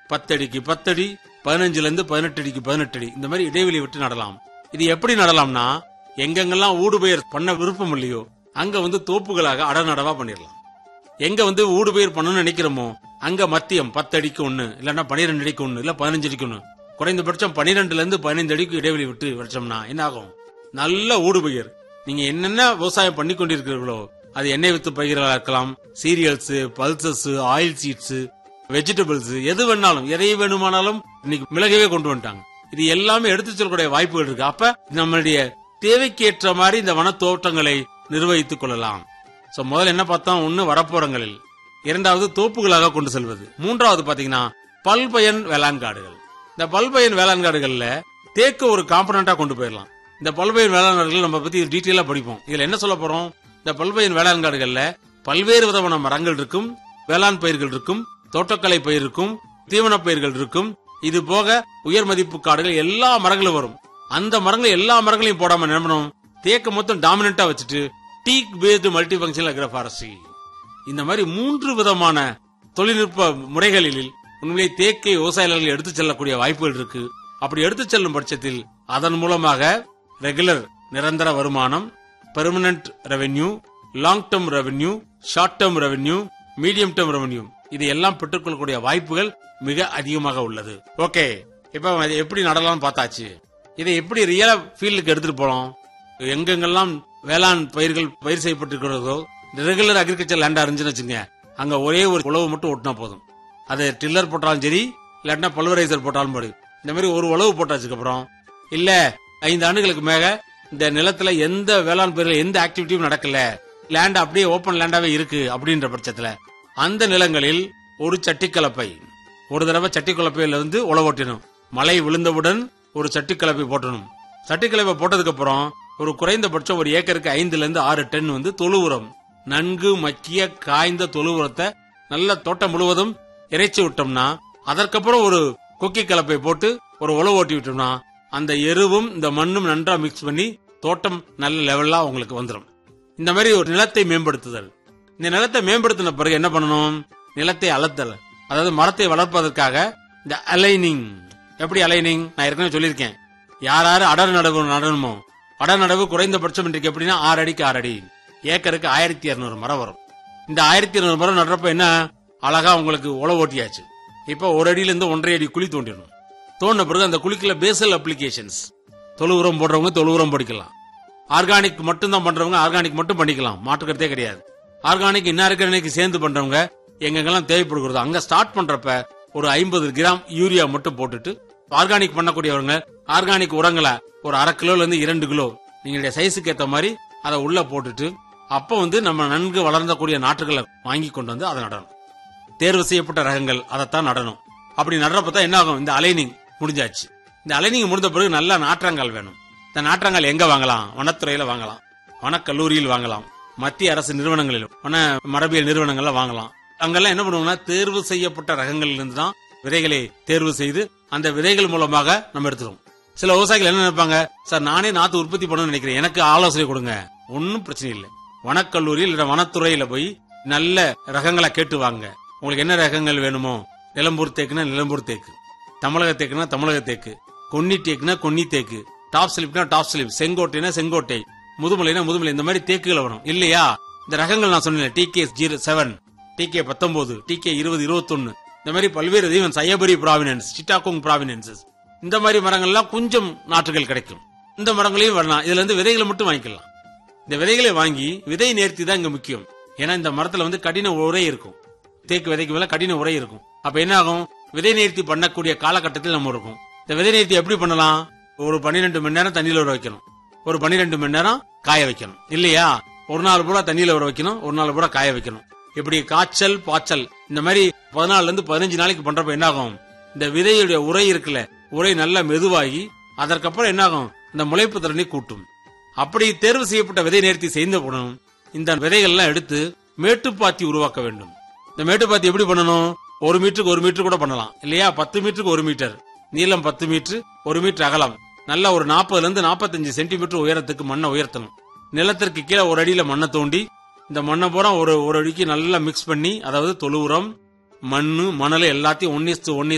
பத்தடிக்கு பத்தடி பதினஞ்சுல இருந்து பதினெட்டு அடிக்கு பதினெட்டு அடி இந்த மாதிரி இடைவெளி விட்டு நடலாம் இது எப்படி நடலாம்னா எங்கெங்கெல்லாம் ஊடுபெயர் பண்ண விருப்பம் இல்லையோ அங்க வந்து தோப்புகளாக அடநடவா பண்ணிடலாம் எங்க வந்து ஊடுபெயர் பண்ணணும்னு நினைக்கிறோமோ அங்க மத்தியம் பத்து அடிக்கு ஒண்ணு இல்லன்னா பனிரெண்டு அடிக்கு ஒண்ணு இல்ல பதினஞ்சு அடிக்கு ஒண்ணு குறைந்தபட்சம் பனிரெண்டுல இருந்து பதினைந்து அடிக்கு இடைவெளி விட்டு வச்சோம்னா என்ன ஆகும் நல்ல ஊடுபெயர் நீங்க என்னென்ன விவசாயம் பண்ணி கொண்டிருக்கிறீர்களோ அது எண்ணெய் வித்து பயிர்களா இருக்கலாம் cereals pulses oil seeds vegetables எது வேணாலும் எதை வேணுமானாலும் இன்னைக்கு மிளகவே கொண்டு வந்துட்டாங்க இது எல்லாமே எடுத்து செல்லக்கூடிய வாய்ப்புகள் இருக்கு அப்ப நம்மளுடைய தேவைக்கேற்ற மாதிரி இந்த வனத்தோட்டங்களை நிர்வகித்துக் கொள்ளலாம் சோ முதல்ல என்ன பார்த்தோம் ஒண்ணு வரப்புறங்களில் இரண்டாவது தோப்புகளாக கொண்டு செல்வது மூன்றாவது பாத்தீங்கன்னா பல்பயன் வேளாண் காடுகள் இந்த பல்பயன் வேளாண் காடுகள்ல தேக்கு ஒரு காம்பனண்டா கொண்டு போயிடலாம் இந்த பல்பயன் வேளாண் காடுகள் நம்ம பத்தி டீட்டெயிலா படிப்போம் இதுல என்ன சொல்ல போறோம் இந்த பல்பயன் வேளாண் காடுகள்ல பல்வேறு விதமான மரங்கள் இருக்கும் வேளாண் பயிர்கள் இருக்கும் தோட்டக்கலை பயிர் இருக்கும் தீவன பயிர்கள் இருக்கும் இது போக உயர் மதிப்பு காடுகள் எல்லா மரங்களும் வரும் அந்த மரங்கள் எல்லா மரங்களையும் போடாம என்ன பண்ணணும் தேக்க மொத்தம் டாமினண்டா வச்சுட்டு teak based multi functional agroforestry இந்த மாதிரி மூன்று விதமான தொழில்நுட்ப முறைகளில் உண்மையிலே தேக்கை விவசாயிகள் எடுத்து செல்லக்கூடிய வாய்ப்புகள் இருக்கு அப்படி எடுத்து செல்லும் பட்சத்தில் அதன் மூலமாக ரெகுலர் நிரந்தர வருமானம் permanent revenue long term revenue short term revenue medium term revenue இது எல்லாம் பெற்றுக்கொள்ளக்கூடிய வாய்ப்புகள் மிக அதிகமாக உள்ளது ஓகே இப்ப அது எப்படி நடலாம்னு பார்த்தாச்சு இதை எப்படி ரியலா ஃபீல்டுக்கு எடுத்துட்டு போறோம் எங்கெங்கெல்லாம் வேளாண் பயிர்கள் பயிர் செய்யப்பட்டிருக்கிறதோ ரெகுலர் அக்ரிகல்ச்சர் லேண்டா இருந்துச்சுன்னு வச்சுங்க அங்க ஒரே ஒரு உழவு மட்டும் ஓட்டினா போதும் அது டில்லர் போட்டாலும் சரி இல்லாட்டினா பல்வரைசர் போட்டாலும் படி இந்த மாதிரி ஒரு உழவு போட்டாச்சுக்கு அப்புறம் இல்ல ஐந்து ஆண்டுகளுக்கு மேக இந்த நிலத்துல எந்த வேளாண் பயிர்கள் எந்த ஆக்டிவிட்டியும் நடக்கல லேண்ட் அப்படியே ஓபன் லேண்டாவே இருக்கு அப்படின்ற பட்சத்துல அந்த நிலங்களில் ஒரு சட்டிக்கலப்பை ஒரு தடவை சட்டிக்கலப்பையில இருந்து உழவோட்டணும் மழை விழுந்தவுடன் ஒரு சட்டிக்கலப்பை போட்டணும் சட்டிக்கலப்பை போட்டதுக்கு அப்புறம் ஒரு குறைந்தபட்சம் ஒரு ஏக்கருக்கு ஐந்துல இருந்து ஆறு டன் வந்து தொழு உரம் நன்கு மக்கிய காய்ந்த தொழு உரத்தை நல்ல தோட்டம் முழுவதும் இறைச்சி விட்டோம்னா அதற்கப்புறம் ஒரு கொக்கி கலப்பை போட்டு ஒரு உழவு ஓட்டி விட்டோம்னா அந்த எருவும் இந்த மண்ணும் நன்றா மிக்ஸ் பண்ணி தோட்டம் நல்ல லெவல்லா உங்களுக்கு வந்துடும் இந்த மாதிரி ஒரு நிலத்தை மேம்படுத்துதல் இந்த நிலத்தை மேம்படுத்தின பிறகு என்ன பண்ணணும் நிலத்தை அளத்தல் அதாவது மரத்தை வளர்ப்பதற்காக இந்த அலைனிங் எப்படி அலைனிங் நான் ஏற்கனவே சொல்லியிருக்கேன் யார் யாரு அடர் நடவு நடணுமோ அடர் நடவு குறைந்தபட்சம் இன்றைக்கு எப்படின்னா ஆறு அடிக்கு ஆறு அடி ஏக்கருக்கு ஆயிரத்தி இருநூறு மரம் வரும் இந்த ஆயிரத்தி இருநூறு மரம் நடுறப்ப என்ன அழகா உங்களுக்கு உழவு ஓட்டியாச்சு இப்ப ஒரு அடியில இருந்து ஒன்றரை அடி குழி தோண்டிடணும் தோண்டின பிறகு அந்த குழிக்குள்ள பேசல் அப்ளிகேஷன்ஸ் தொழு உரம் போடுறவங்க தொழு உரம் படிக்கலாம் ஆர்கானிக் மட்டும் தான் பண்றவங்க ஆர்கானிக் மட்டும் பண்ணிக்கலாம் மாற்றுக்கிறதே கிடையாது ஆர்கானிக் இன்னாருக்கு சேர்ந்து பண்றவங்க எங்கெங்கெல்லாம் தேவைப்படுகிறதோ அங்க ஸ்டார்ட் பண்றப்ப ஒரு ஐம்பது கிராம் யூரியா மட்டும் போட்டுட்டு ஆர்கானிக் பண்ணக்கூடியவங்க ஆர்கானிக் உரங்களை ஒரு அரை கிலோல இருந்து இரண்டு கிலோ நீங்களுடைய சைஸுக்கு ஏத்த மாதிரி அதை உள்ள போட்டுட்டு அப்ப வந்து நம்ம நன்கு வளர்ந்தக்கூடிய நாற்றுகளை வாங்கி கொண்டு வந்து அதை நடணும் தேர்வு செய்யப்பட்ட ரகங்கள் அதைத்தான் நடணும் அப்படி நடுறப்ப தான் என்ன ஆகும் இந்த அலைனிங் முடிஞ்சாச்சு இந்த அலைனிங் முடிந்த பிறகு நல்ல நாற்றங்கால் வேணும் இந்த நாற்றங்கால் எங்க வாங்கலாம் வனத்துறையில வாங்கலாம் வனக்கல்லூரியில் வாங்கலாம் மத்திய அரசு நிறுவனங்களில் வன மரபியல் நிறுவனங்கள்ல வாங்கலாம் அங்கெல்லாம் என்ன பண்ணுவாங்கன்னா தேர்வு செய்யப்பட்ட ரகங்களில் இருந்து தான் விதைகளை தேர்வு செய்து அந்த விதைகள் மூலமாக நம்ம எடுத்துருவோம் சில விவசாயிகள் என்ன நினைப்பாங்க சார் நானே நாத்து உற்பத்தி பண்ணணும்னு நினைக்கிறேன் எனக்கு ஆலோசனை கொடுங்க ஒன்னும் பிரச்சனை இல்லை வனக்கல்லூரியில் இல்ல வனத்துறையில போய் நல்ல ரகங்களை கேட்டு வாங்க உங்களுக்கு என்ன ரகங்கள் வேணுமோ நிலம்பூர் தேக்குனா நிலம்பூர் தேக்கு தமிழக தேக்குனா தமிழக தேக்கு கொன்னி தேக்குனா கொன்னி தேக்கு டாப் ஸ்லிப்னா டாப் ஸ்லிப் செங்கோட்டைனா செங்கோட்டை முதுமலைனா முதுமலை இந்த மாதிரி தேக்குகள் வரும் இல்லையா இந்த ரகங்கள் நான் சொன்னேன் T K zero seven T K பத்தொன்பது டி கே இருபது இருபத்தொன்னு இந்த மாதிரி பல்வேறு ஈவன் சையபரி ப்ராவினன்ஸ் சிட்டாகோங் ப்ராவினன்சஸ் இந்த மாதிரி மரங்கள்லாம் கொஞ்சம் நாற்றுகள் கிடைக்கும் இந்த மரங்களையும் வரலாம் இதுல இருந்து விதைகளை மட்டும் வாங்கிக்கலாம் இந்த விதைகளை வாங்கி விதை நேர்த்தி தான் இங்க முக்கியம் ஏன்னா இந்த மரத்துல வந்து கடின உரை இருக்கும் தேக்கு விதைக்கு மேல கடின உரை இருக்கும் அப்ப என்ன ஆகும் விதை நேர்த்தி பண்ணக்கூடிய காலகட்டத்தில் நம்ம இருக்கும் இந்த விதை நேர்த்தி எப்படி பண்ணலாம் ஒரு பன்னிரெண்டு மணி நேரம் தண்ணியில ஊற வைக்கணும் ஒரு பன்னிரெண்டு மணி நேரம் காய வைக்கணும் இல்லையா ஒரு நாள் பூரா தண்ணியில ஊற வைக்கணும் ஒரு நாள் பூரா காய வைக்கணும் இப்படி காய்ச்சல் பாய்ச்சல் இந்த மாதிரி பதினாலுல இருந்து பதினஞ்சு நாளைக்கு பண்றப்ப என்ன ஆகும் இந்த விதையுடைய உரை இருக்குல்ல உரை நல்லா மெதுவாகி அதற்கப்புறம் என்ன ஆகும் இந்த முளைப்பு திறனை கூட்டும் அப்படி தேர்வு செய்யப்பட்ட விதை நேர்த்தி செய்த உடனும் இந்த விதைகள் எல்லாம் எடுத்து மேட்டுப்பாத்தி உருவாக்க வேண்டும் இந்த மேட்டுப்பாத்தி எப்படி பண்ணணும் ஒரு மீட்டருக்கு ஒரு மீட்டர் கூட பண்ணலாம் இல்லையா பத்து மீட்டருக்கு ஒரு மீட்டர் நீளம் பத்து மீட்டர் ஒரு மீட்டர் அகலம் நல்ல ஒரு நாற்பதுல இருந்து நாற்பத்தஞ்சு சென்டிமீட்டர் உயரத்துக்கு மண்ணை உயர்த்தணும் நிலத்திற்கு கீழே ஒரு அடியில மண்ணை தோண்டி இந்த மண்ணை பூரா ஒரு ஒரு அடிக்கு நல்லா மிக்ஸ் பண்ணி அதாவது தொழு உரம் மண்ணு மணல் எல்லாத்தையும் ஒன் ஒன்